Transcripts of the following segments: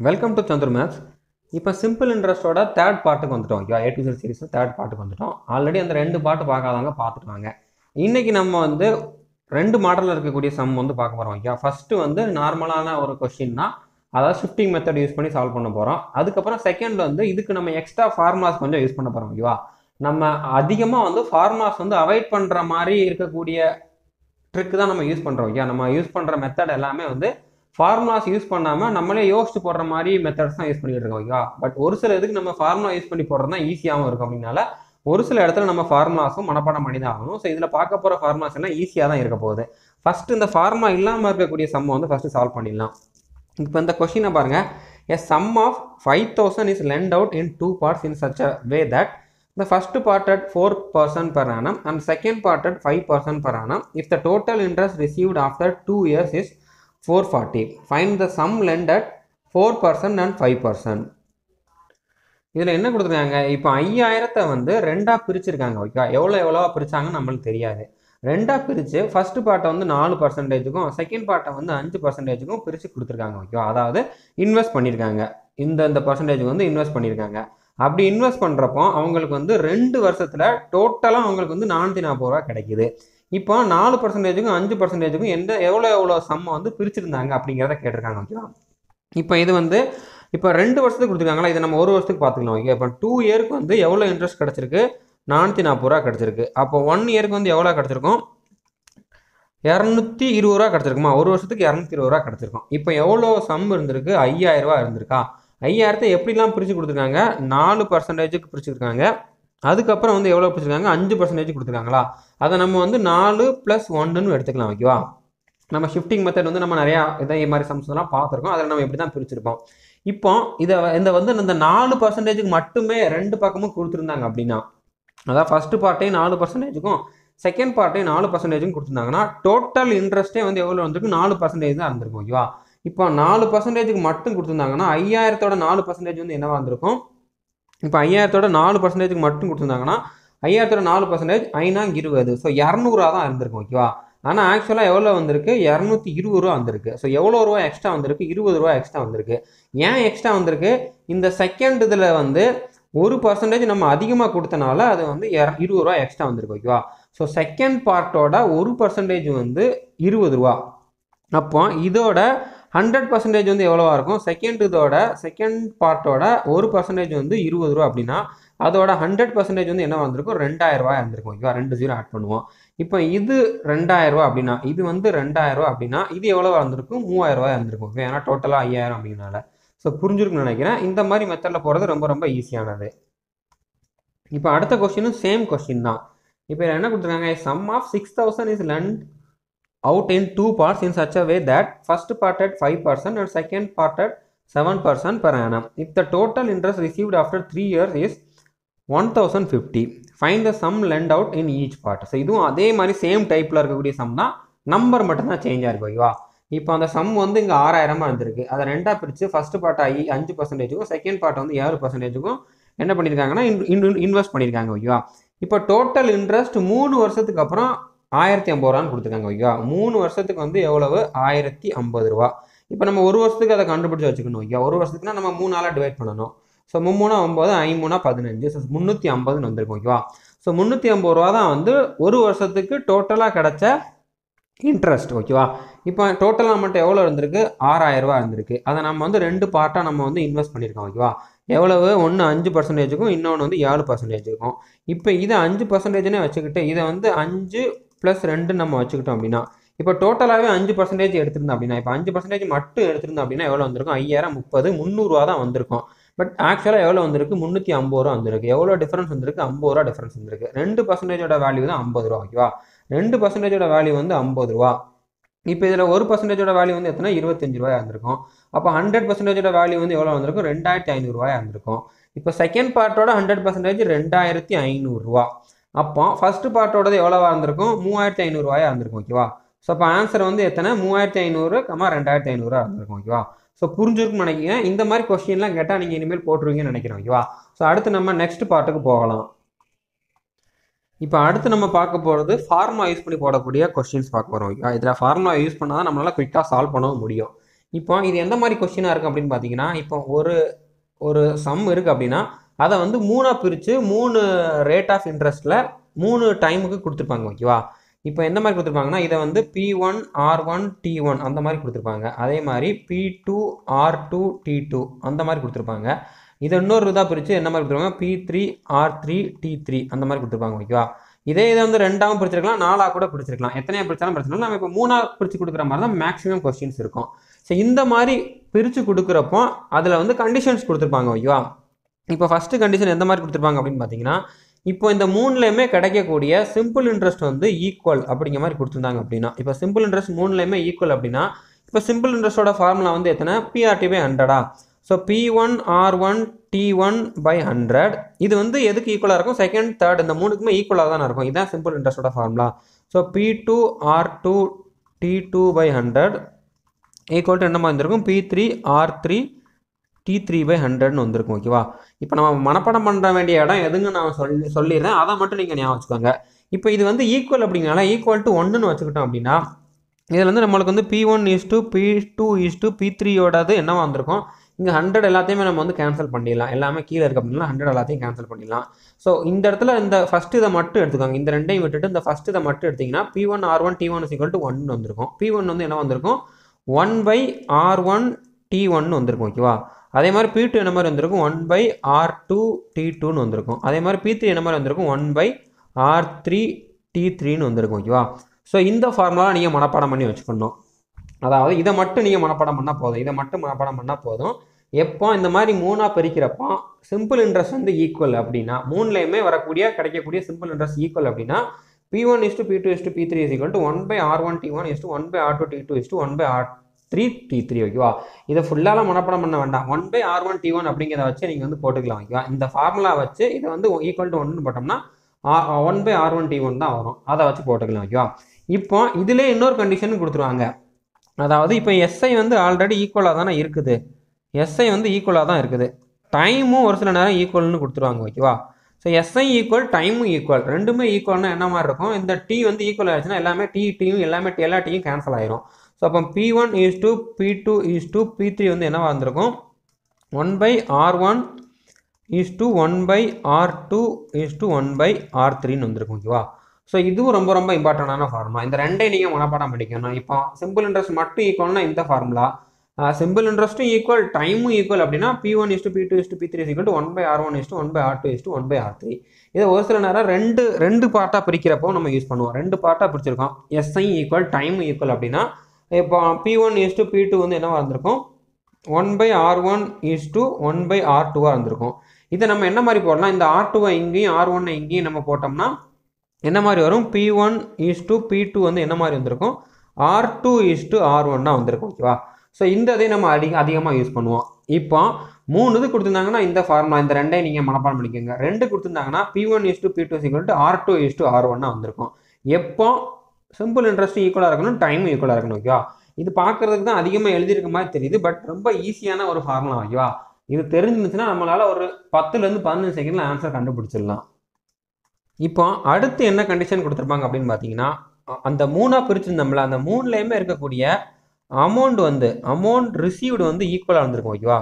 Welcome to Chandra maths இப்போ simple இன்ட்ரெஸ்ட்டோட third பார்ட்டுக்கு வந்துட்டோம் okay A to Z series third பார்ட்டுக்கு வந்துட்டோம் ஆல்ரெடி அந்த ரெண்டு பாட்டு பார்க்காதவங்க பார்த்துட்டாங்க இன்னைக்கு நம்ம வந்து ரெண்டு மாடலில் இருக்கக்கூடிய சம் வந்து பார்க்க போகிறோம் ஓகே ஃபஸ்ட்டு வந்து நார்மலான ஒரு கொஷின்னா அதாவது ஷிஃப்டிங் மெத்தட் யூஸ் பண்ணி சால்வ் பண்ண போகிறோம் அதுக்கப்புறம் செகண்ட் வந்து இதுக்கு நம்ம எக்ஸ்ட்ரா ஃபார்முலாஸ் கொஞ்சம் யூஸ் பண்ண போகிறோம் ஓகேவா நம்ம அதிகமாக வந்து ஃபார்முலாஸ் வந்து அவாய்ட் பண்ணுற மாதிரி இருக்கக்கூடிய ட்ரிக் தான் நம்ம யூஸ் பண்ணுறோம் ஓகே நம்ம யூஸ் பண்ணுற மெத்தட் எல்லாமே வந்து ஃபார்முலாஸ் யூஸ் பண்ணாமல் நம்மளே யோசிச்சு போடுற மாதிரி மெத்தட்ஸ் தான் யூஸ் பண்ணிட்டு இருக்கோம் ஓகேவா பட் ஒரு சில இதுக்கு நம்ம ஃபார்முலா யூஸ் பண்ணி போடுறது தான் ஈஸியாகவும் இருக்கும் அப்படின்னால ஒரு சில இடத்துல நம்ம ஃபார்முலாஸும் மனப்பாடம் பண்ணி தான் ஆகணும் ஸோ இதில் பார்க்க போகிற ஃபார்முலாஸ் எல்லாம் ஈஸியாக தான் இருக்க போகுது ஃபஸ்ட்டு இந்த ஃபார்முலா இல்லாமல் இருக்கக்கூடிய சம்மை வந்து ஃபஸ்ட்டு சால்வ் பண்ணிடலாம் இப்போ இந்த கொஷினை பாருங்கள் a sum of five thousand is lent out in two parts in such a way that The first part at 4% per annum and second part at 5% per annum. If the total interest received after 2 years is 440, find the sum lent at 4% and 5%. இதில் என்ன கொடுத்துருக்காங்க இப்போ ஐயாயிரத்தை வந்து ரெண்டாக பிரிச்சிருக்காங்க okay எவ்வளோ எவ்வளோவா பிரிச்சாங்கன்னு நம்மளுக்கு தெரியாது ரெண்டாக பிரித்து ஃபர்ஸ்ட் பார்ட்டை வந்து நாலு பர்சன்டேஜுக்கும் செகண்ட் பார்ட்டை வந்து அஞ்சு பர்சன்டேஜுக்கும் பிரித்து கொடுத்துருக்காங்க ஓகேவா அதாவது இன்வெஸ்ட் பண்ணியிருக்காங்க இந்த இந்த பர்சன்டேஜுக்கு வந்து இன்வெஸ்ட் பண்ணியிருக்காங்க அப்படி இன்வெஸ்ட் பண்ணுறப்போ அவங்களுக்கு வந்து ரெண்டு வருஷத்தில் டோட்டலாக அவங்களுக்கு வந்து நானூற்றி நாற்பது ரூபா கிடைக்குது இப்போ நாலு பர்சன்டேஜுக்கும் அஞ்சு பர்சன்டேஜுக்கும் எந்த எவ்வளோ எவ்வளோ சம்மை வந்து பிரிச்சிருந்தாங்க அப்படிங்கிறத கேட்டிருக்காங்க ஓகேவா இப்போ இது வந்து இப்போ ரெண்டு வருஷத்துக்கு கொடுத்துருக்காங்களா இதை நம்ம ஒரு வருஷத்துக்கு பார்த்துக்கலாம் ஓகே இப்போ டூ இயருக்கு வந்து எவ்வளோ இன்ட்ரெஸ்ட் கிடச்சிருக்கு நானூற்றி நாற்பது ரூபா கிடச்சிருக்கு அப்போ ஒன் இயருக்கு வந்து எவ்வளோ கிடச்சிருக்கும் இரநூத்தி இருபது ரூபா கிடச்சிருக்குமா ஒரு வருஷத்துக்கு இரநூத்தி இருபது ரூபா கிடச்சிருக்கும் இப்போ எவ்வளோ சம் இருந்திருக்கு ஐயாயிரம் ரூபா இருந்திருக்கா ஐயாயிரத்தை எப்படிலாம் பிரித்து கொடுத்துருக்காங்க நாலு பர்சன்டேஜுக்கு பிரிச்சுருக்காங்க அதுக்கப்புறம் வந்து எவ்வளோ பிரிச்சிருக்காங்க அஞ்சு பர்சன்டேஜ் கொடுத்துருக்காங்களா அதை நம்ம வந்து நாலு ப்ளஸ் ஒன்றுன்னு எடுத்துக்கலாம் ஓகேவா நம்ம ஷிஃப்டிங் மெத்தட் வந்து நம்ம நிறையா இதே மாதிரி சம்ஸ் எல்லாம் பார்த்துருக்கோம் அதில் நம்ம இப்படி தான் பிரிச்சிருப்போம் இப்போ இதை இந்த வந்து இந்த நாலு பர்சன்டேஜுக்கு மட்டுமே ரெண்டு பக்கமும் கொடுத்துருந்தாங்க அப்படின்னா அதாவது ஃபஸ்ட்டு பார்ட்டையும் நாலு பர்சன்டேஜுக்கும் செகண்ட் பார்ட்டையும் நாலு பர்சன்டேஜும் கொடுத்துருந்தாங்கன்னா டோட்டல் இன்ட்ரெஸ்ட்டே வந்து எவ்வளோ வந்திருக்கு நாலு பர்சன்டேஜ் தான் இருந்திருக்கும் ஓகேவா இப்போ நாலு பர்சன்டேஜுக்கு மட்டும் கொடுத்துருந்தாங்கன்னா ஐயாயிரத்தோட நாலு பர்சன்டேஜ் வந்து என்னவா இருந்திருக்கும் இப்போ ஐயாயிரத்தோட நாலு பர்சன்டேஜுக்கு மட்டும் கொடுத்துருந்தாங்கன்னா ஐயாயிரத்தோட நாலு பர்சன்டேஜ் ஐநாங்க இருபது ஸோ இரநூறுவா தான் இருந்திருக்கும் ஓகேவா ஆனால் ஆக்சுவலாக எவ்வளோ வந்திருக்கு இரநூத்தி இருபது ரூபா வந்திருக்கு ஸோ எவ்வளோ ரூபா எக்ஸ்ட்ரா வந்திருக்கு இருபது ரூபா எக்ஸ்ட்ரா வந்திருக்கு ஏன் எக்ஸ்ட்ரா வந்திருக்கு இந்த செகண்ட் இதில் வந்து ஒரு பர்சன்டேஜ் நம்ம அதிகமாக கொடுத்தனால அது வந்து இர- இருபது ரூபா எக்ஸ்ட்ரா வந்திருக்கு ஓகேவா ஸோ செகண்ட் பார்ட்டோட ஒரு பர்சன்டேஜ் வந்து இருபது ரூபா அப்போ இதோட ஹண்ட்ரட் பர்சன்டேஜ் வந்து எவ்வளோவா இருக்கும் செகண்ட் இதோட செகண்ட் பார்ட்டோட ஒரு பர்சன்டேஜ் வந்து இருபது ரூபா அப்படின்னா அதோட ஹண்ட்ரட் பர்சன்டேஜ் வந்து என்ன வந்திருக்கும் ரெண்டாயிரம் ரூபாய் இருந்திருக்கும் ஓகேவா ரெண்டு ஜீரோ ஆட் பண்ணுவோம் இப்போ இது ரெண்டாயிரம் ரூபா அப்படின்னா இது வந்து ரெண்டாயிரம் ரூபா அப்படின்னா இது எவ்வளோ வந்திருக்கும் மூவாயிரம் ரூபாய் இருந்திருக்கும் ஓகே ஏன்னா டோட்டலாக ஐயாயிரம் அப்படின்னால ஸோ புரிஞ்சிருக்குன்னு நினைக்கிறேன் இந்த மாதிரி மெத்தடில் போகிறது ரொம்ப ரொம்ப ஈஸியானது இப்போ அடுத்த கொஸ்டினும் சேம் கொஸ்டின் தான் இப்போ இதில் என்ன கொடுத்துருக்காங்க sum of six thousand is lent out in two parts in such a way that first part at 5% and second part at 7% per annum. If the total interest received after 3 years is 1050, find the sum lent out in each part. So இதுவும் அதே மாதிரி same டைப்பில் இருக்கக்கூடிய some தான் number மட்டும்தான் change ஆகிருக்கு ஓகேவா இப்போ அந்த சம் வந்து இங்கே ஆறாயிரமா இருந்திருக்கு அதை ரெண்டாக பிரித்து ஃபர்ஸ்ட் பார்ட் ஐ அஞ்சு பர்சன்டேஜுக்கும் செகண்ட் பார்ட் வந்து ஏழு பர்சன்டேஜுக்கும் என்ன பண்ணியிருக்காங்கன்னா இன்வெஸ்ட் பண்ணியிருக்காங்க ஓகேவா இப்போ டோட்டல் இன்ட்ரெஸ்ட் மூணு வருஷத்துக்கு அப்புறம் ஆயிரத்தி ஐம்பது ரூபான்னு கொடுத்துருக்காங்க ஓகேவா மூணு வருஷத்துக்கு வந்து எவ்வளவு ஆயிரத்தி ஐம்பது ரூபா இப்போ நம்ம ஒரு வருஷத்துக்கு அதை கண்டுபிடிச்சு வச்சுக்கணும் ஓகே ஒரு வருஷத்துக்குனா நம்ம மூணு நாளாக டிவைட் பண்ணணும் ஸோ மும்மூணா ஒம்பது ஐமூணா பதினஞ்சு ஸோ முந்நூற்றி ஐம்பதுன்னு வந்திருக்கும் ஓகேவா ஸோ முந்நூற்றி ஐம்பது ரூபா தான் வந்து ஒரு வருஷத்துக்கு டோட்டலாக கிடைச்ச இன்ட்ரெஸ்ட் ஓகேவா இப்போ டோட்டல் அமௌண்ட் எவ்வளோ இருந்திருக்கு ஆறாயிரம் ரூபாய் இருந்திருக்கு அதை நம்ம வந்து ரெண்டு பார்ட்டாக நம்ம வந்து இன்வெஸ்ட் பண்ணியிருக்கோம் ஓகேவா எவ்வளவு ஒன்று அஞ்சு பர்சன்டேஜுக்கும் இன்னொன்று வந்து ஏழு பர்சன்டேஜுக்கும் இப்போ இதை அஞ்சு பர்சன்டேஜ்னே வச்சுக்கிட்டு இதை வந்து அஞ்சு ப்ளஸ் ரெண்டு நம்ம வச்சுக்கிட்டோம் அப்படின்னா இப்போ டோட்டலாகவே அஞ்சு பர்சன்டேஜ் எடுத்திருந்தோம் அப்படின்னா இப்போ அஞ்சு பர்சன்டேஜ் மட்டும் எடுத்திருந்தோம் அப்படின்னா எவ்வளோ வந்திருக்கும் ஐயாயிரம் முப்பது முந்நூறுரூவா தான் வந்திருக்கும் பட் ஆக்சுவலாக எவ்வளோ வந்திருக்கு முந்நூற்றி ஐம்பது ரூபா வந்திருக்கு எவ்வளோ டிஃபரன்ஸ் வந்திருக்கு ஐம்பது ரூபா டிஃபரன்ஸ் வந்திருக்கு ரெண்டு பர்சன்டேஜோட வேல்யூ தான் ஐம்பது ரூபா ஓகேவா ரெண்டு பர்சன்டேஜோட வேல்யூ வந்து ஐம்பது ரூபா இப்போ இதில் ஒரு பர்சன்டேஜோட வேல்யூ வந்து எத்தனை இருபத்தஞ்சு ரூபாயா இருந்திருக்கும் அப்போ ஹண்ட்ரட் பர்சன்டேஜோட வேல்யூ வந்து எவ்வளோ வந்திருக்கும் ரெண்டாயிரத்தி ஐநூறுரூவாயா இருந்திருக்கும் இப்போ செகண்ட் பார்ட்டோட ஹண்ட்ரட் பர்சன்டேஜ் ரெண்டாயிரத்தி ஐநூறுரூவா அப்போ ஃபர்ஸ்ட் பார்ட்டோடது எவ்வளோவா இருந்திருக்கும் மூவாயிரத்தி ஐநூறுரூவாயா இருந்திருக்கும் ஓகேவா ஸோ அப்போ ஆன்சர் வந்து எத்தனை மூவாயிரத்தி ஐநூறு கமா ரெண்டாயிரத்தி ஐநூறுரூவா இருந்திருக்கும் ஓகேவா ஸோ புரிஞ்சிருக்குன்னு நினைக்கிறேன் இந்த மாதிரி கொஸ்டின்லாம் கேட்டால் நீங்கள் இனிமேல் போட்டுருவீங்கன்னு நினைக்கிறேன் ஓகேவா ஸோ அடுத்து நம்ம நெக்ஸ்ட் பார்ட்டுக்கு போகலாம் இப்போ அடுத்து நம்ம பார்க்க போகிறது ஃபார்முலா யூஸ் பண்ணி போடக்கூடிய கொஸ்டின்ஸ் பார்க்க போகிறோம் ஓகேவா இதில் ஃபார்முலா யூஸ் பண்ணால் தான் நம்மளால் குயிக்காக சால்வ் பண்ணவும் முடியும் இப்போ இது எந்த மாதிரி கொஸ்டினாக இருக்குது அப்படின்னு பார்த்தீங்கன்னா இப்போ ஒரு ஒரு சம் இருக்குது அப்படின்னா அதை வந்து மூணாக பிரித்து மூணு ரேட் ஆஃப் இன்ட்ரெஸ்ட்டில் மூணு டைமுக்கு கொடுத்துருப்பாங்க ஓகேவா இப்போ எந்த மாதிரி கொடுத்துருப்பாங்கன்னா இதை வந்து P one R one T one அந்த மாதிரி கொடுத்துருப்பாங்க அதே மாதிரி P two R two T two அந்த மாதிரி கொடுத்துருப்பாங்க இதை இன்னொரு இதாக பிரித்து என்ன மாதிரி கொடுத்துருவாங்க P three R three T three அந்த மாதிரி கொடுத்துருப்பாங்க ஓகேவா இதே இதை வந்து ரெண்டாவும் பிரிச்சிருக்கலாம் நாலாக கூட பிரிச்சிருக்கலாம் எத்தனையா பிரிச்சாலும் பிரச்சனை இல்லை நம்ம இப்போ மூணாக பிரித்து கொடுக்குற மாதிரி தான் மேக்ஸிமம் கொஸ்டின்ஸ் இருக்கும் ஸோ இந்த மாதிரி பிரித்து கொடுக்குறப்போ அதில் வந்து கண்டிஷன்ஸ் கொடுத்துருப்பாங்க ஓகேவா இப்போ ஃபஸ்ட்டு கண்டிஷன் எந்த மாதிரி கொடுத்துருப்பாங்க அப்படின்னு பார்த்தீங்கன்னா இப்போ இந்த மூணுலேயுமே கிடைக்கக்கூடிய சிம்பிள் இன்ட்ரெஸ்ட் வந்து ஈக்குவல் அப்படிங்கிற மாதிரி கொடுத்துருந்தாங்க அப்படின்னா இப்போ சிம்பிள் இன்ட்ரெஸ்ட் மூணுலேயுமே ஈக்குவல் அப்படின்னா இப்போ சிம்பிள் இன்ட்ரெஸ்ட்டோட ஃபார்முலா வந்து எத்தனை பிஆர்டி பை ஹண்ட்ரடா so P one R one T one by hundred இது வந்து எதுக்கு ஈக்குவலாக இருக்கும் செகண்ட் தேர்ட் இந்த மூணுக்குமே ஈக்குவலாக தான் இருக்கும் இதுதான் சிம்பிள் இன்ட்ரெஸ்ட்டோட formula so P two R two T two by hundred equal to என்ன மாதிரி இருந்திருக்கும் P three R three T three by ஹண்ட்ரட்னு வந்திருக்கும் ஓகேவா இப்போ நம்ம மனப்பாடம் பண்ண வேண்டிய இடம் எதுங்க நான் சொல்லி சொல்லிடுறேன் அதை மட்டும் நீங்கள் ஞாபகம் வச்சுக்கோங்க இப்போ இது வந்து ஈக்குவல் அப்படிங்கனால ஈக்குவல் டு ஒன்றுன்னு வச்சுக்கிட்டோம் அப்படின்னா இதில் வந்து நம்மளுக்கு வந்து P one is to P two is to P த்ரீயோடது என்னவா வந்திருக்கும் இங்கே ஹண்ட்ரட் எல்லாத்தையுமே நம்ம வந்து கேன்சல் பண்ணிடலாம் எல்லாமே கீழே இருக்க அப்படின்னா ஹண்ட்ரட் எல்லாத்தையும் கேன்சல் பண்ணிடலாம் ஸோ இந்த இடத்துல இந்த ஃபஸ்ட் இதை மட்டும் எடுத்துக்கோங்க இந்த ரெண்டையும் விட்டுட்டு இந்த ஃபஸ்ட் இதை மட்டும் எடுத்திங்கன்னா P one R one T one is equal to one வந்திருக்கும் பி ஒன் வந்து என்ன வந்திருக்கும் one by R one T ஒன்னு வந்திருக்கும் ஓகேவா அதே மாதிரி பி டூ என்ன மாதிரி வந்திருக்கும் one by R two T டூன்னு வந்திருக்கும் அதே மாதிரி பி த்ரீ என்ன மாதிரி வந்திருக்கும் one by R three T த்ரீன்னு வந்திருக்கும் ஓகேவா ஸோ இந்த ஃபார்முலா நீங்கள் மனப்பாடம் பண்ணி வச்சுக்கணும் அதாவது இதை மட்டும் நீங்கள் மனப்பாடம் பண்ணால் போதும் இதை மட்டும் மனப்பாடம் பண்ணால் போதும் எப்போ இந்த மாதிரி மூணாக பிரிக்கிறப்போ சிம்பிள் இன்ட்ரெஸ்ட் வந்து ஈக்குவல் அப்படின்னா மூணுலேயுமே வரக்கூடிய கிடைக்கக்கூடிய சிம்பிள் இன்ட்ரெஸ்ட் ஈக்குவல் அப்படின்னா P one is to P two is to P three is equal to one by R one T one is to one by R two T two is to one by R three T three ஓகேவா இதை ஃபுல்லாலாம் மனப்பாடம் பண்ண வேண்டாம் one by R one T one அப்படிங்கிறத வச்சு நீங்கள் வந்து போட்டுக்கலாம் ஓகேவா இந்த ஃபார்முலா வச்சு இதை வந்து ஈக்குவல் டு ஒன்னு போட்டோம்னா one by R one T one தான் வரும் அதை வச்சு போட்டுக்கலாம் ஓகேவா இப்போ இதிலே இன்னொரு கண்டிஷன் கொடுத்துருவாங்க அதாவது இப்போ எஸ்ஐ வந்து ஆல்ரெடி ஈக்குவலாக தானே இருக்குது எஸ்ஐ வந்து ஈக்குவலாக தான் இருக்குது டைமும் ஒரு சில நேரம் ஈக்குவல்னு கொடுத்துருவாங்க ஓகேவா ஸோ எஸ்ஐ ஈக்குவல் டைமும் ஈக்குவல் ரெண்டுமே ஈக்குவல்னா என்ன மாதிரி இருக்கும் இந்த டி வந்து ஈக்குவல் ஆயிடுச்சுன்னா எல்லாமே டி டியும் எல்லாமே எல்லா டியும் கேன்சல் ஆயிரும் ஸோ அப்போ P one is to P two is to P three வந்து என்னவா இருந்திருக்கும் one by R one is to one by R two is to one by R த்ரீன்னு வந்திருக்கும் ஓகேவா ஸோ இதுவும் ரொம்ப ரொம்ப இம்பார்ட்டண்டான ஃபார்முலா இந்த ரெண்டையும் நீங்கள் மனப்பாடம் படிக்கணும் இப்போ சிம்பிள் இன்ட்ரெஸ்ட் மட்டும் ஈக்குவல்னா இந்த ஃபார்முலா சிம்பிள் இன்ட்ரெஸ்ட்டும் ஈக்குவல் டைமும் ஈக்குவல் அப்படின்னா P one is to P two is to P three equal to one by R one is to one by R two is to one by R three இதை ஒரு சில நேரம் ரெண்டு ரெண்டு பார்ட்டாக பிரிக்கிறப்போ நம்ம யூஸ் பண்ணுவோம் ரெண்டு பார்ட்டாக பிரிச்சிருக்கோம் எஸ்ஐ ஈக்குவல் டைம் ஈக்குவல் அப்படின்னா இப்போ P one is to P two வந்து என்னவா இருந்திருக்கும் one by R one is to one by R டூவாக இருந்திருக்கும் இதை நம்ம என்ன மாதிரி போடலாம் இந்த ஆர் டூவை இங்கேயும் ஆர் ஒன்னை இங்கேயும் நம்ம போட்டோம்னா என்ன மாதிரி வரும் P one is to P two வந்து என்ன மாதிரி வந்திருக்கும் R two is to R ஒன்னாக வந்திருக்கும் ஓகேவா ஸோ இந்த இதை நம்ம அதிக அதிகமாக யூஸ் பண்ணுவோம் இப்போ மூணு இது கொடுத்துருந்தாங்கன்னா இந்த ஃபார்முலா இந்த ரெண்டையும் நீங்கள் மனப்பாடம் பண்ணிக்கோங்க ரெண்டு கொடுத்துருந்தாங்கன்னா P one is to P two equal to R two is to R ஒன்னாக வந்திருக்கும் எப்போ சிம்பிள் இன்ட்ரெஸ்ட்டும் ஈக்குவலாக இருக்கணும் டைமும் ஈக்குவலாக இருக்கணும் ஓகேவா இது பார்க்கறதுக்கு தான் அதிகமாக எழுதியிருக்க மாதிரி தெரியுது பட் ரொம்ப ஈஸியான ஒரு ஃபார்முலா ஓகேவா இது தெரிஞ்சிருந்துச்சுன்னா நம்மளால் ஒரு பத்துலேருந்து பதினஞ்சு செகண்டில் ஆன்சர் கண்டுபிடிச்சிடலாம் இப்போ அடுத்து என்ன கண்டிஷன் கொடுத்துருப்பாங்க அப்படின்னு பார்த்தீங்கன்னா அ- அந்த மூணாக பிரிச்சிருந்தோம்ல அந்த மூணுலேயுமே இருக்கக்கூடிய அமௌண்ட் வந்து அமௌண்ட் ரிசீவ்டு வந்து ஈக்குவலாக இருந்திருக்கும் ஓகேவா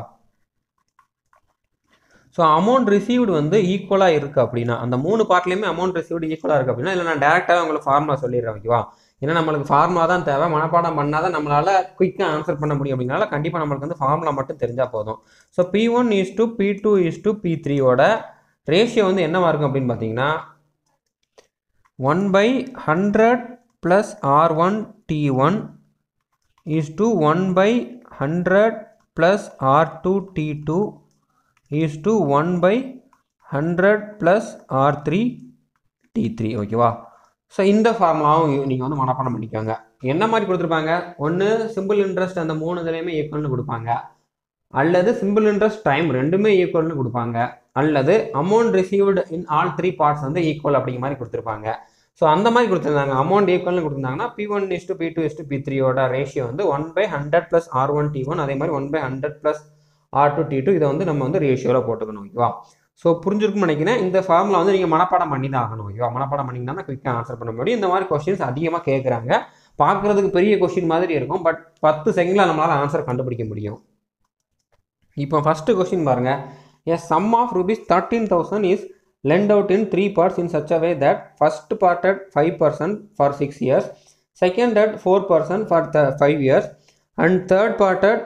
ஸோ அமௌண்ட் ரிசீவ்டு வந்து ஈக்குவலாக இருக்குது அப்படின்னா அந்த மூணு பார்ட்லேயுமே அமௌண்ட் ரிசீவ்டு ஈக்குவலாக இருக்குது அப்படின்னா இல்லை நான் டேரெக்டாக உங்களுக்கு ஃபார்முலா சொல்லிடுறேன் ஓகேவா ஏன்னா நம்மளுக்கு ஃபார்முலா தான் தேவை மனப்பாடம் பண்ணால் தான் நம்மளால் குயிக்காக ஆன்சர் பண்ண முடியும் அப்படின்னால கண்டிப்பாக நம்மளுக்கு வந்து ஃபார்முலா மட்டும் தெரிஞ்சால் போதும் so P one is to P two is to P த்ரீயோட ரேஷியோ வந்து என்னவா இருக்கும் அப்படின்னு பார்த்தீங்கன்னா one by hundred plus R one T one is to one by hundred plus R two T two is to one by hundred plus R three T three ஓகேவா so இந்த ஃபார்முலாவும் நீங்கள் வந்து மனப்பாடம் பண்ணிக்கோங்க என்ன மாதிரி கொடுத்துருப்பாங்க ஒன்று சிம்பிள் இன்ட்ரெஸ்ட் அந்த மூணு இதுலேயுமே ஈக்குவல்னு கொடுப்பாங்க அல்லது சிம்பிள் இன்ட்ரெஸ்ட் டைம் ரெண்டுமே ஈக்குவல்னு கொடுப்பாங்க அல்லது amount received in all three parts வந்து ஈக்குவல் அப்படிங்கிற மாதிரி கொடுத்துருப்பாங்க ஸோ அந்த மாதிரி கொடுத்துருந்தாங்க அமௌண்ட் ஈக்குவல்னு கொடுத்துருந்தாங்கன்னா P one is to P two is to P த்ரீயோட ரேஷியோ வந்து one by hundred plus R one T one அதே மாதிரி one by hundred plus R two T two இதை வந்து நம்ம வந்து ரேஷியோவில் போட்டுக்கணும் ஓகேவா ஸோ புரிஞ்சிருக்கும்னு நினைக்கிறேன் இந்த ஃபார்முலா வந்து நீங்கள் மனப்பாடம் பண்ணி தான் ஆகணும் ஓகேவா மனப்பாடம் பண்ணிங்கன்னா குயிக்காக ஆன்சர் பண்ண முடியும் இந்த மாதிரி கொஸ்டின்ஸ் அதிகமாக கேட்குறாங்க பார்க்குறதுக்கு பெரிய கொஷின் மாதிரி இருக்கும் பட் பத்து செகண்டில் நம்மளால் ஆன்சர் கண்டுபிடிக்க முடியும் இப்போ ஃபஸ்ட்டு கொஷின் பாருங்க a sum of rupees thirteen thousand is lend out in three parts in such a way that first part at 5% for 6 years, second at 4% for the 5 years, and third part at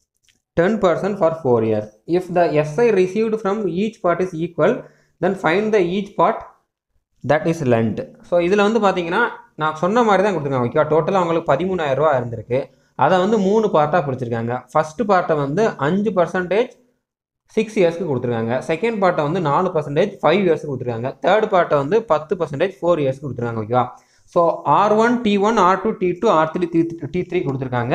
10% for 4 years. If the SI received from each part is equal, then find the each part that is lent. So இதில் வந்து பார்த்தீங்கன்னா நான் சொன்ன மாதிரி தான் கொடுத்துருக்காங்க okay டோட்டலாக அவங்களுக்கு பதிமூணாயிரம் ரூபா இருந்திருக்கு அதை வந்து மூணு பார்ட்டாக பிரிச்சிருக்காங்க ஃபஸ்ட்டு பார்ட்டை வந்து அஞ்சு பர்சன்டேஜ் சிக்ஸ் இயர்ஸ்க்கு கொடுத்துருக்காங்க செகண்ட் பார்ட்டை வந்து நாலு பர்சன்டேஜ் ஃபைவ் இயர்ஸ்க்கு கொடுத்துருக்காங்க தேர்ட் பார்ட்டை வந்து பத்து பர்சன்டேஜ் ஃபோர் இயர்ஸ்க்கு கொடுத்துருக்காங்க ஓகேவா so R one T one R two T two R three T T three கொடுத்துருக்காங்க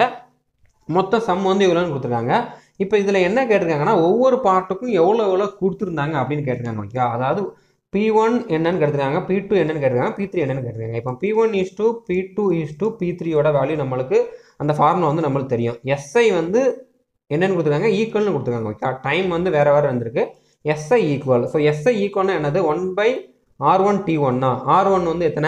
மொத்த சம் வந்து இவ்வளோன்னு கொடுத்துருக்காங்க இப்போ இதில் என்ன கேட்டிருக்காங்கன்னா ஒவ்வொரு பார்ட்டுக்கும் எவ்வளோ எவ்வளோ கொடுத்துருந்தாங்க அப்படின்னு கேட்டிருக்காங்க ஓகேவா அதாவது பி ஒன் என்னன்னு கேட்டிருக்காங்க பி டூ என்னன்னு கேட்டிருக்காங்க பி த்ரீ என்னன்னு கேட்டிருக்காங்க இப்போ P one is to P two is to P த்ரீயோட வேல்யூ நம்மளுக்கு அந்த ஃபார்முலா வந்து நம்மளுக்கு தெரியும் எஸ்ஐ வந்து என்னென்னு கொடுத்துருக்காங்க ஈக்குவல்னு கொடுத்துருக்காங்க ஓகே டைம் வந்து வேறு வேறு வந்திருக்கு எஸ்ஐ ஈக்குவல் ஸோ எஸ்ஐ ஈக்குவல்னா என்னது one by R one T ஒன்னா ஆர் ஒன் வந்து எத்தனை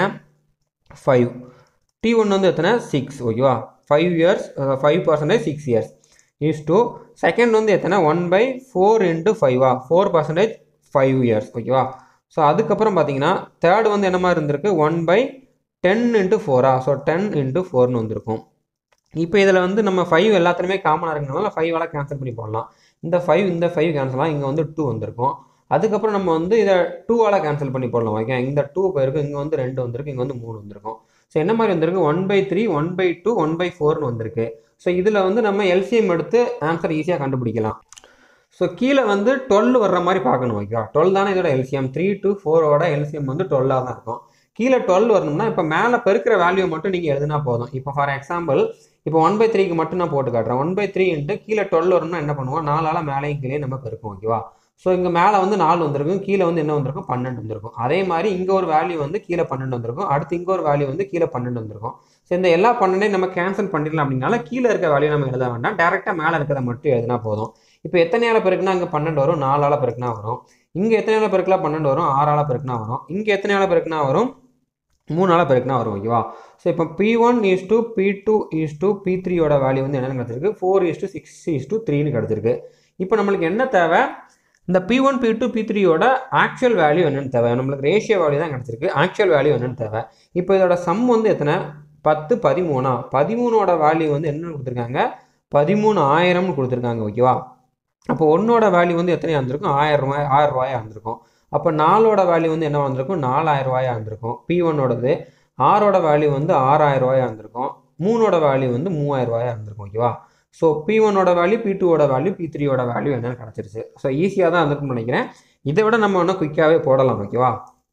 ஃபைவ் டி ஒன் வந்து எத்தனை சிக்ஸ் ஓகேவா five years five percentage six years is to second வந்து எத்தனை ஒன் பை ஃபோர் இன்ட்டு ஃபைவா ஃபோர் பர்சன்டேஜ் ஃபைவ் இயர்ஸ் ஓகேவா ஸோ அதுக்கப்புறம் பார்த்தீங்கன்னா தேர்ட் வந்து என்ன மாதிரி இருந்திருக்கு ஒன் பை டென் இன்ட்டு ஃபோரா ஸோ டென் இன்ட்டு ஃபோர்னு வந்திருக்கும் இப்போ இதில் வந்து நம்ம ஃபைவ் எல்லாத்துலேயுமே காமனாக இருக்கனால ஃபைவால் கேன்சல் பண்ணி போடலாம் இந்த ஃபைவ் இந்த ஃபைவ் கேன்சலாக இங்கே வந்து டூ வந்திருக்கும் அதுக்கப்புறம் நம்ம வந்து இதை டூவால் கேன்சல் பண்ணி போடலாம் ஓகே இந்த டூ போயிருக்கு இங்கே வந்து ரெண்டு வந்திருக்கு இங்கே வந்து மூணு வந்திருக்கும் ஸோ என்ன மாதிரி வந்திருக்கு one by three one by two one by ஃபோர்னு வந்திருக்கு ஸோ இதில் வந்து நம்ம எல்சிஎம் எடுத்து ஆன்சர் ஈஸியாக கண்டுபிடிக்கலாம் ஸோ கீழே வந்து டுவெல் வர்ற மாதிரி பார்க்கணும் ஓகேவா டுவெல் தானே இதோட எல்சிஎம் த்ரீ டு ஃபோரோட எல்சிஎம் வந்து டுவெல்லாக தான் இருக்கும் கீழே டுவெல் வரணும்னா இப்போ மேலே பெருக்கிற வேல்யூ மட்டும் நீங்கள் எழுதினா போதும் இப்போ ஃபார் எக்ஸாம்பிள் இப்போ ஒன் பை த்ரீக்கு மட்டும் நான் போட்டு காட்டுறேன் ஒன் பை த்ரீ இன்ட்டு கீழே டுவெல் வரணும்னா என்ன பண்ணுவோம் நாலால் மேலேயும் கீழே நம்ம பெருக்கும் ஓகேவா ஸோ இங்கே மேலே வந்து நாலு வந்திருக்கும் கீழே வந்து என்ன வந்திருக்கும் பன்னெண்டு வந்திருக்கும் அதே மாதிரி இங்கே ஒரு வேல்யூ வந்து கீழே பன்னெண்டு வந்திருக்கும் அடுத்து இங்கே ஒரு வேல்யூ வந்து கீழே பன்னெண்டு வந்திருக்கும் ஸோ இந்த எல்லா பன்னெண்டையும் நம்ம கேன்சல் பண்ணிடலாம் அப்படின்னால கீழே இருக்க வேல்யூ நம்ம எழுத வேண்டாம் டேரெக்டாக மேலே இருக்கிறத மட்டும் எழுதினா போதும் இப்போ எத்தனையால பெருக்குனா இங்கே பன்னெண்டு வரும் நாலால் பெருக்குனா வரும் இங்கே எத்தனையால பெருக்கலாம் பன்னெண்டு வரும் ஆறால் பெருக்குனா வரும் இங்கே எத்தனையால பெருக்குனா வரும் மூணால பெருக்குனா வரும் ஓகேவா ஸோ இப்போ P one is to P two is to P த்ரீயோட வேல்யூ வந்து என்னென்னு கிடச்சிருக்கு four is to six is to த்ரீன்னு கிடச்சிருக்கு இப்போ நம்மளுக்கு என்ன தேவை இந்த P one P two P த்ரீயோட ஆக்சுவல் வேல்யூ என்னென்னு தேவை நம்மளுக்கு ரேஷியோ வேல்யூ தான் கிடச்சிருக்கு ஆக்சுவல் வேல்யூ என்னென்னு தேவை இப்போ இதோட சம் வந்து எத்தனை பத்து பதிமூணா பதிமூணோட வேல்யூ வந்து என்னென்னு கொடுத்துருக்காங்க பதிமூணு ஆயிரம்னு கொடுத்துருக்காங்க ஓகேவா அப்போ ஒன்னோட வேல்யூ வந்து எத்தனையா இருந்திருக்கும் ஆயிரம் ரூபாய் ஆயிரம் ரூபாயா இருந்திருக்கும் அப்போ நாலோட வேல்யூ வந்து என்ன வந்திருக்கும் நாலாயிரம் ரூபாயா இருந்திருக்கும் பி ஒன்னோடது ஆறோட வேல்யூ வந்து ஆறாயிரம் ரூபாயா இருந்திருக்கும் மூணோட வேல்யூ வந்து மூவாயிரம் ரூபாயா இருந்திருக்கும் ஓகேவா ஸோ பி ஒன்னோட வேல்யூ பி டூவோட வேல்யூ பி த்ரீயோட வேல்யூ என்னன்னு கிடச்சிருச்சு ஸோ ஈஸியாக தான் இருந்திருக்கும்னு நினைக்கிறேன் இதை விட நம்ம இன்னும் குயிக்காகவே போடலாம் ஓகேவா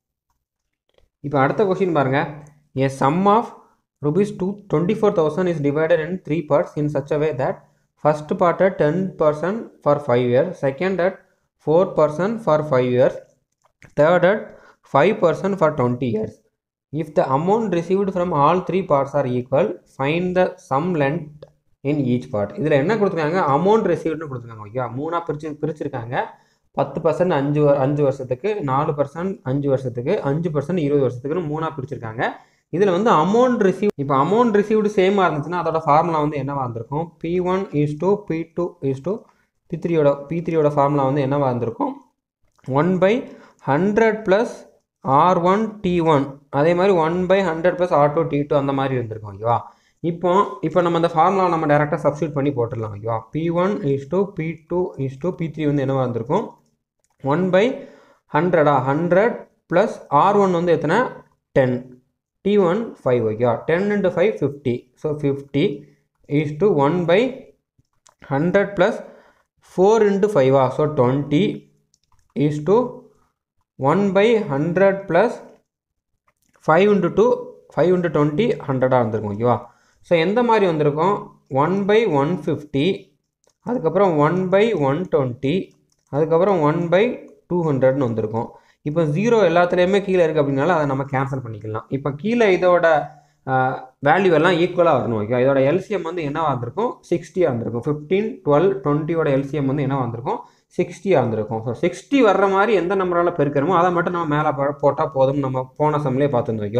இப்போ அடுத்த கொஸ்டின் பாருங்க a sum of rupees two twenty four thousand is divided in three parts in such a way that first part at ten percent for five years second at four percent for five years third at 5% for 20 years. If the amount received from all three parts are equal, find the sum lent in each part. இதில் என்ன கொடுத்துருக்காங்க amount ரிசீவ்ட்னு கொடுத்துருக்காங்க okay மூணாக பிரிச்சு பிரிச்சிருக்காங்க பத்து percent அஞ்சு வ- அஞ்சு வருஷத்துக்கு நாலு பர்சன்ட் அஞ்சு வருஷத்துக்கு அஞ்சு பர்சன்ட் இருபது வருஷத்துக்குன்னு மூணாக பிரிச்சிருக்காங்க இதில் வந்து அமௌண்ட் ரிசீவ் இப்போ அமௌண்ட் ரிசீவ்டு சேமாக இருந்துச்சுன்னா அதோட ஃபார்முலா வந்து என்னவா இருந்திருக்கும் P one is to P two is to P த்ரீயோட பி த்ரீயோட ஃபார்முலா வந்து என்னவா இருந்திருக்கும் one by hundred plus R one T one அதே மாதிரி one by hundred plus R two T two அந்த மாதிரி இருந்திருக்கும் ஓகேவா இப்போ இப்போ நம்ம அந்த ஃபார்முலா நம்ம டேரெக்டாக சப்ஸ்டியூட் பண்ணி போட்டுடலாம் ஓகேவா P one is to P two is to P three வந்து என்னவா இருந்திருக்கும் ஒன் பை ஹண்ட்ரடா ஹண்ட்ரட் ப்ளஸ் ஆர் ஒன் வந்து எத்தனை டென் டி ஒன் ஃபைவ் ஓகேவா ten into five fifty so fifty is to one by hundred plus four into ஃபைவா so twenty is to one by hundred plus five into two five into twenty ஹண்ட்ரடாக இருந்திருக்கும் ஓகேவா so எந்த மாதிரி வந்திருக்கும் one by one fifty அதுக்கப்புறம் one by one twenty அதுக்கப்புறம் one by two ஹண்ட்ரட்னு வந்திருக்கும் இப்போ ஜீரோ எல்லாத்துலேயுமே கீழே இருக்குது அப்படின்னால அதை நம்ம கேன்சல் பண்ணிக்கலாம் இப்போ கீழே இதோட வேல்யூ எல்லாம் ஈக்குவலாக வரணும் ஓகே இதோட எல்சிஎம் வந்து என்னவா இருந்திருக்கும் சிக்ஸ்டியாக இருந்திருக்கும் ஃபிஃப்டீன் டுவெல் டுவெண்ட்டியோட எல்சிஎம் வந்து என்னவா இருந்திருக்கும் சிக்ஸ்டியாக இருந்திருக்கும் ஸோ சிக்ஸ்டி வர்ற மாதிரி எந்த நம்பரால் பெருக்கிறோமோ அதை மட்டும் நம்ம மேலே போட்டால் போதும் நம்ம போன சம்லேயே பார்த்துருந்தோம் ஓகேவா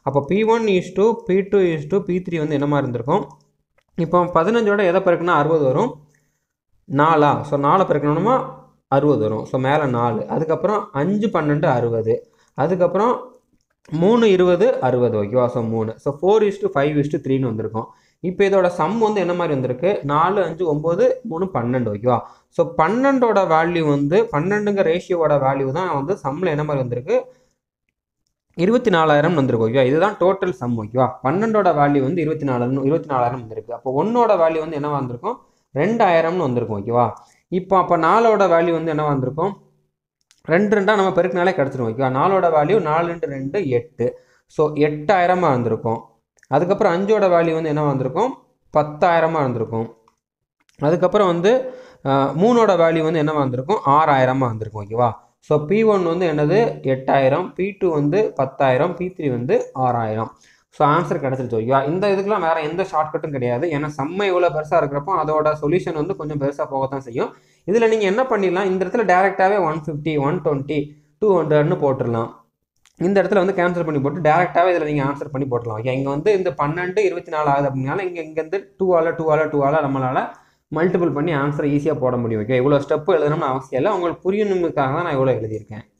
அப்போ P one is to P two is to P three வந்து என்ன மாதிரி இருந்திருக்கும் இப்போ பதினஞ்சோட எதை பெருக்குனா அறுபது வரும் நாலா ஸோ நாலை பெருக்கணுமா அறுபது வரும் ஸோ மேலே நாலு அதுக்கப்புறம் அஞ்சு பன்னெண்டு அறுபது அதுக்கப்புறம் மூணு இருபது அறுபது ஓகேவா ஸோ மூணு so four is to five is to த்ரீன்னு வந்திருக்கும் இப்போ இதோட சம் வந்து என்ன மாதிரி வந்திருக்கு நாலு அஞ்சு ஒம்பது மூணு பன்னெண்டு ஓகேவா ஸோ பன்னெண்டோட வேல்யூ வந்து பன்னெண்டுங்க ரேஷியோட வேல்யூ தான் வந்து சம்மில் என்ன மாதிரி வந்திருக்கு இருபத்தி நாலாயிரம் வந்திருக்கு ஓகேவா இதுதான் டோட்டல் சம் ஓகேவா பன்னெண்டோட வேல்யூ வந்து இருபத்தி நாலாயிரம் இருபத்தி நாலாயிரம் வந்திருக்கு அப்போ ஒன்னோட வேல்யூ வந்து என்ன வந்திருக்கும் ரெண்டாயிரம்னு வந்திருக்கும் ஓகேவா இப்போ அப்போ நாலோட வேல்யூ வந்து என்ன வந்திருக்கும் ரெண்டு ரெண்டாக நம்ம பெருக்கினாலே கிடச்சிரும் ஓகேவா நாலோட வேல்யூ நாலு ரெண்டு ரெண்டு எட்டு ஸோ எட்டாயிரமாக இருந்திருக்கும் அதுக்கப்புறம் அஞ்சோட வேல்யூ வந்து என்ன வந்திருக்கும் பத்தாயிரமாக இருந்திருக்கும் அதுக்கப்புறம் வந்து அஹ், மூணோட வேல்யூ வந்து என்ன வந்திருக்கும் ஆறாயிரமாக வந்திருக்கும் ஓகேவா ஸோ பி ஒன் வந்து என்னது எட்டாயிரம் பி டூ வந்து பத்தாயிரம் பி த்ரீ வந்து ஆறாயிரம் ஸோ ஆன்சர் கிடச்சிருச்சு ஓகேவா இந்த இதுக்கெலாம் வேறு எந்த ஷார்ட்கட்டும் கிடையாது ஏன்னா செம்ம இவ்வளோ பெருசாக இருக்கிறப்போ அதோட சொல்யூஷன் வந்து கொஞ்சம் பெருசாக போகத்தான் செய்யும் இதில் நீங்கள் என்ன பண்ணிடலாம் இந்த இடத்துல டேரெக்டாகவே one fifty one twenty two ஹண்ட்ரட்னு போட்டுடலாம் இந்த இடத்துல வந்து கேன்சல் பண்ணி போட்டு டேரெக்டாகவே இதில் நீங்கள் ஆன்சர் பண்ணி போட்டுடலாம் ஓகே இங்கே வந்து இந்த பன்னெண்டு இருபத்தி நாலு ஆகுது அப்படின்னால இங்கே இங்கேருந்து டூ ஆல டூ ஆல டூ ஆல நம்மளால் மல்டிபிள் பண்ணி ஆன்சரை ஈஸியாக போட முடியும் ஓகே இவ்வளோ ஸ்டெப்பு எழுதணும்னு அவசியம் இல்லை உங்களுக்கு புரியணுமுக்காக தான் நான் இவ்வளோ எழுதியிருக்கேன்